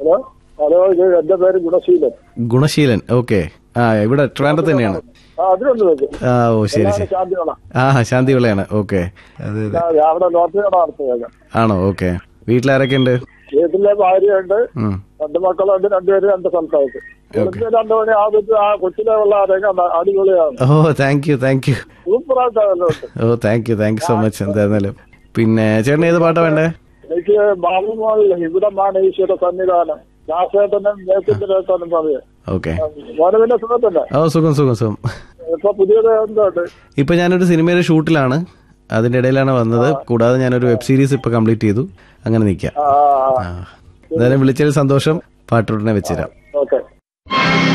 Hello hello ഇത് എന്റെ പേര് ഗുണശീലൻ ഗുണശീലൻ ഓക്കെ ആ ഇവിടെ ട്രിവാൻഡ്രത്ത് തന്നെയാണ് ആ അതിലുണ്ട് വെച്ച് ആ ഓ ശരി ശരി ശാന്തിയോളാം ആ ശാന്തി വിളയാണ് ഓക്കെ അതെ അതെ അവിടെ ലോട്ടറി കട നടത്തുക ആണോ ഓക്കെ വീട്ടിലാരൊക്കെ ഉണ്ട് വീട്ടിലെ ഭാര്യയുണ്ട് ഉം. രണ്ട് മക്കളുണ്ട് രണ്ടുപേരും രണ്ട് സ്ഥലത്തായിട്ട് വെളുപ്പിന് രണ്ടു മണി ആദ്യത്തെ ആ കൊച്ചിലെ ഉള്ള ആരെയൊക്കെ അടിപൊളിയാണ് oh thank you thank you സൂപ്പറായിട്ടാണല്ലോ ഉണ്ട് oh thank you thank you so much എന്തായിരുന്നാലും പിന്നെ ചേട്ടൻ ഏത് പാട്ടാ വേണ്ടേ എനിക്ക് ബാബുമോളിൽ ഇവിടമാണ് ഈശ്വര സന്നിധാനം ദാസേട്ടനും നേതൃത്വത്തിനും പറയാം ഓക്കെ മോനവിന്റെ സുഖത്തന്നെ ഓ സുഖം സുഖം സുഖം ഇപ്പൊ പുതിയത് എന്തുണ്ട് ഇപ്പൊ ഞാനൊരു സിനിമയുടെ ഷൂട്ടിലാണ് അതിന്റെ ഇടയിലാണ് വന്നത് കൂടാതെ ഞാനൊരു വെബ് സീരീസ് ഇപ്പൊ കംപ്ലീറ്റ് ചെയ്തു അങ്ങനെ നിൽക്കാം ആ ആ എന്തായാലും വിളിച്ചതിൽ സന്തോഷം പാട്ടുടനെ വെച്ചുതരാം ഓക്കെ